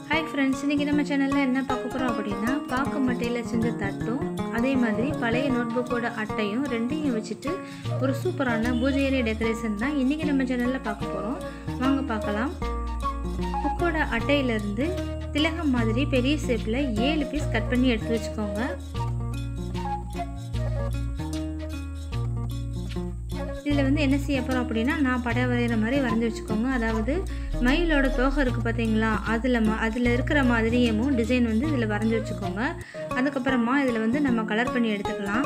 hi friends இன்றைக்கி நம்ம சேனலில் என்ன பார்க்க போகிறோம் அப்படின்னா பாக்கு மட்டையில் செஞ்ச தட்டும் அதே மாதிரி பழைய நோட்புக்கோட அட்டையும் ரெண்டையும் வச்சுட்டு ஒரு சூப்பரான பூஜை ஏரியா டெக்கரேஷன் தான் இன்றைக்கி நம்ம சேனலில் பார்க்க போகிறோம் வாங்க பார்க்கலாம் புக்கோட அட்டையிலேருந்து திலகம் மாதிரி பெரிய ஷேப்பில் ஏழு பீஸ் கட் பண்ணி எடுத்து வச்சுக்கோங்க இதில் வந்து என்ன செய்ய போகிறோம் அப்படின்னா நான் படம் வரைகிற மாதிரி வரைஞ்சி வச்சுக்கோங்க அதாவது மயிலோட தோகை இருக்குது பார்த்தீங்களா அதில் ம அதில் இருக்கிற மாதிரியும் டிசைன் வந்து இதில் வரைஞ்சி வச்சுக்கோங்க அதுக்கப்புறமா இதில் வந்து நம்ம கலர் பண்ணி எடுத்துக்கலாம்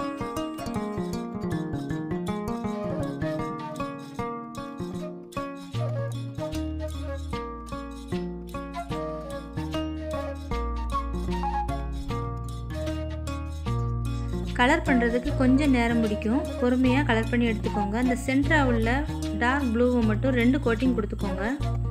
கலர் பண்ணுறதுக்கு கொஞ்சம் நேரம் பிடிக்கும் பொறுமையாக கலர் பண்ணி எடுத்துக்கோங்க அந்த சென்டராக உள்ள டார்க் ப்ளூவை மட்டும் ரெண்டு கோட்டிங் கொடுத்துக்கோங்க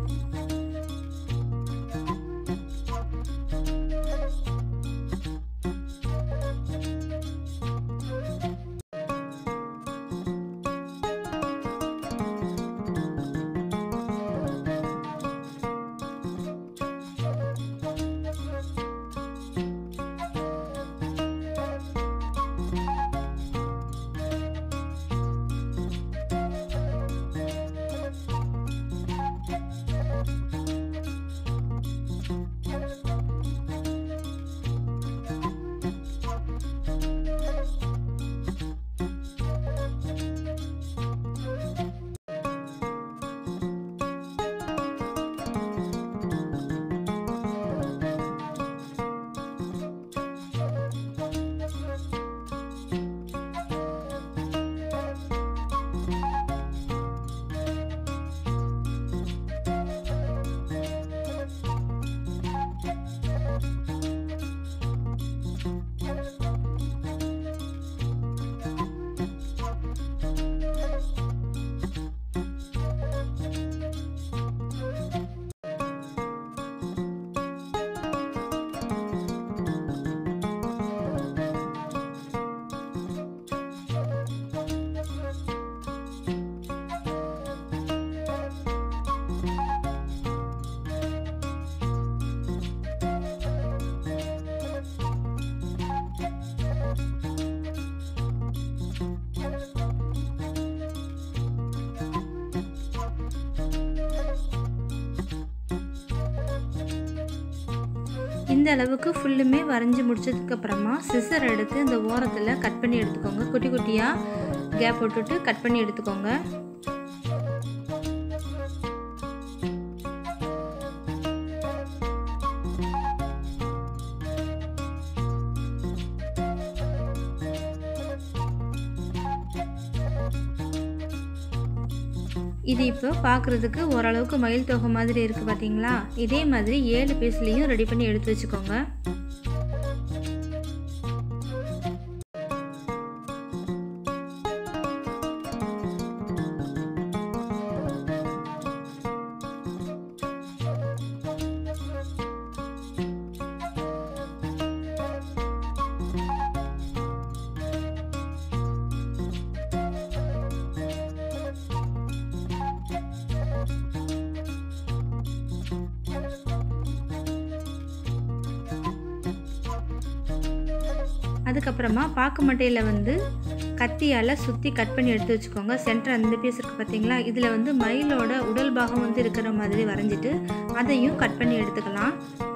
இந்த அளவுக்கு ஃபுல்லுமே வரைஞ்சி முடிச்சதுக்கப்புறமா சிசர் எடுத்து இந்த ஓரத்தில் கட் பண்ணி எடுத்துக்கோங்க குட்டி குட்டியாக கேப் போட்டுட்டு கட் பண்ணி எடுத்துக்கோங்க இது இப்போ பார்க்குறதுக்கு ஓரளவுக்கு மயில் தொகை மாதிரி இருக்குது பார்த்தீங்களா இதே மாதிரி ஏழு பீஸ்லேயும் ரெடி பண்ணி எடுத்து வச்சுக்கோங்க அதுக்கப்புறமா பாக்கு மட்டையில் வந்து கத்தியால் சுற்றி கட் பண்ணி எடுத்து வச்சுக்கோங்க சென்டர் அந்த பீஸ் இருக்குது பார்த்தீங்களா இதில் வந்து மயிலோட உடல் பாகம் வந்து இருக்கிற மாதிரி வரைஞ்சிட்டு அதையும் கட் பண்ணி எடுத்துக்கலாம்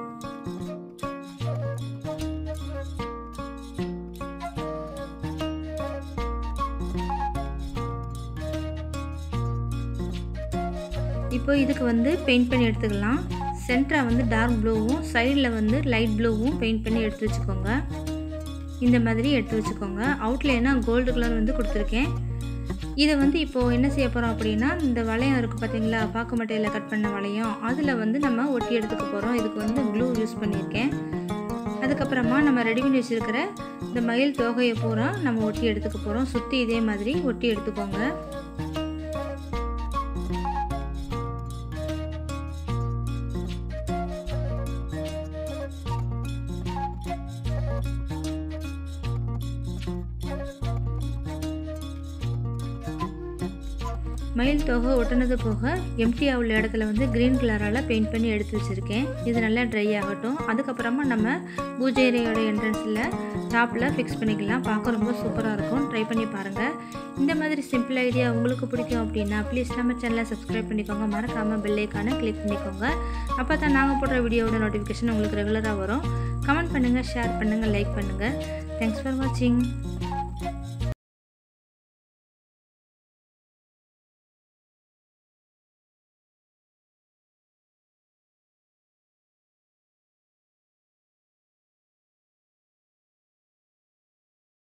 இப்போ இதுக்கு வந்து பெயிண்ட் பண்ணி எடுத்துக்கலாம் சென்டராக வந்து டார்க் ப்ளூவும் சைடில் வந்து லைட் ப்ளூவும் பெயிண்ட் பண்ணி எடுத்து வச்சுக்கோங்க இந்த மாதிரி எடுத்து வச்சுக்கோங்க அவுட்லைனாக கோல்டு கலர் வந்து கொடுத்துருக்கேன் இதை வந்து இப்போது என்ன செய்ய போகிறோம் அப்படின்னா இந்த வளையம் இருக்குது பார்த்தீங்களா பாக்கு மட்டையில் கட் பண்ண வளையம் அதில் வந்து நம்ம ஒட்டி எடுத்துக்க போகிறோம் இதுக்கு வந்து க்ளூ யூஸ் பண்ணியிருக்கேன் அதுக்கப்புறமா நம்ம ரெடி பண்ணி வச்சுருக்கிற இந்த மயில் தோகையை பூரா நம்ம ஒட்டி எடுத்துக்க போகிறோம் சுற்றி இதே மாதிரி ஒட்டி எடுத்துக்கோங்க மயில் தொகை ஒட்டினது போக எம்டியாக உள்ள இடத்துல வந்து க்ரீன் கலரால் பெயிண்ட் பண்ணி எடுத்து வச்சுருக்கேன் இது நல்லா ட்ரை ஆகட்டும் அதுக்கப்புறமா நம்ம பூஜை ஏரியாவோட என்ட்ரன்ஸில் டாப்பில் ஃபிக்ஸ் பண்ணிக்கலாம் பார்க்க ரொம்ப சூப்பராக இருக்கும் ட்ரை பண்ணி பாருங்கள் இந்த மாதிரி சிம்பிள் ஐடியா உங்களுக்கு பிடிக்கும் அப்படின்னா ப்ளீஸ் நம்ம சேனலை சப்ஸ்கிரைப் பண்ணிக்கோங்க மறக்காமல் பெல்லைக்கான கிளிக் பண்ணிக்கோங்க அப்போ தான் நாங்கள் போடுற வீடியோவோட நோட்டிஃபிகேஷன் உங்களுக்கு ரெகுலராக வரும் கமெண்ட் பண்ணுங்கள் ஷேர் பண்ணுங்கள் லைக் பண்ணுங்கள் தேங்க்ஸ் ஃபார் வாட்சிங்